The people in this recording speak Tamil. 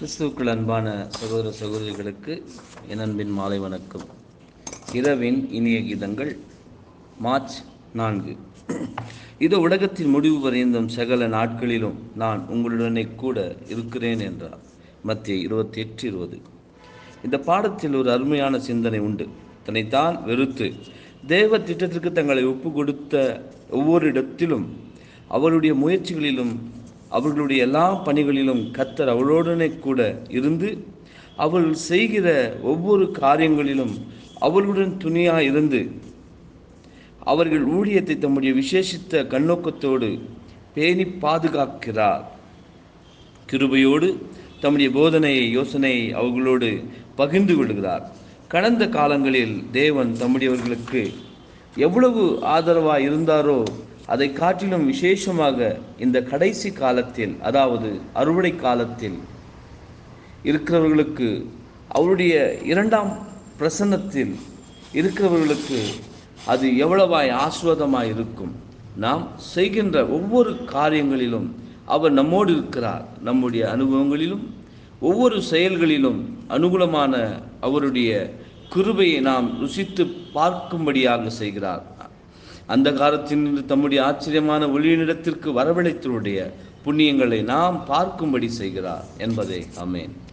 கிறிஸ்துவுக்குள் அன்பான சகோதர சகோதரிகளுக்கு என் அன்பின் மாலை வணக்கம் இரவின் இனிய கீதங்கள் மார்ச் நான்கு இது உலகத்தின் முடிவு வரைந்தும் சகல நாட்களிலும் நான் உங்களுடனே கூட இருக்கிறேன் என்றார் மத்திய இருபத்தி எட்டு இருபது இந்த பாடத்தில் ஒரு அருமையான சிந்தனை உண்டு தன்னைத்தான் வெறுத்து தேவ திட்டத்திற்கு தங்களை ஒப்பு கொடுத்த ஒவ்வொரு இடத்திலும் அவருடைய முயற்சிகளிலும் அவர்களுடைய எல்லா பணிகளிலும் கத்தர் அவளுடனே கூட இருந்து அவர்கள் செய்கிற ஒவ்வொரு காரியங்களிலும் அவர்களுடன் துணியாக இருந்து அவர்கள் ஊழியத்தை தம்முடைய விசேஷித்த கண்ணோக்கத்தோடு பேணி பாதுகாக்கிறார் கிருபையோடு தம்முடைய போதனையை யோசனையை அவர்களோடு பகிர்ந்து கொள்கிறார் கடந்த காலங்களில் தேவன் தம்முடையவர்களுக்கு எவ்வளவு ஆதரவாக இருந்தாரோ அதை காட்டிலும் விசேஷமாக இந்த கடைசி காலத்தில் அதாவது அறுவடை காலத்தில் இருக்கிறவர்களுக்கு அவருடைய இரண்டாம் பிரசன்னத்தில் இருக்கிறவர்களுக்கு அது எவ்வளவாய் ஆஸ்வாதமாய் இருக்கும் நாம் செய்கின்ற ஒவ்வொரு காரியங்களிலும் அவர் நம்மோடு இருக்கிறார் நம்முடைய அனுபவங்களிலும் ஒவ்வொரு செயல்களிலும் அனுகூலமான அவருடைய கிருபையை நாம் ருசித்து பார்க்கும்படியாக செய்கிறார் அந்த காலத்தினின்று தம்முடைய ஆச்சரியமான ஒளியினிடத்திற்கு வரவழைத்தருடைய புண்ணியங்களை நாம் பார்க்கும்படி செய்கிறார் என்பதே அமேன்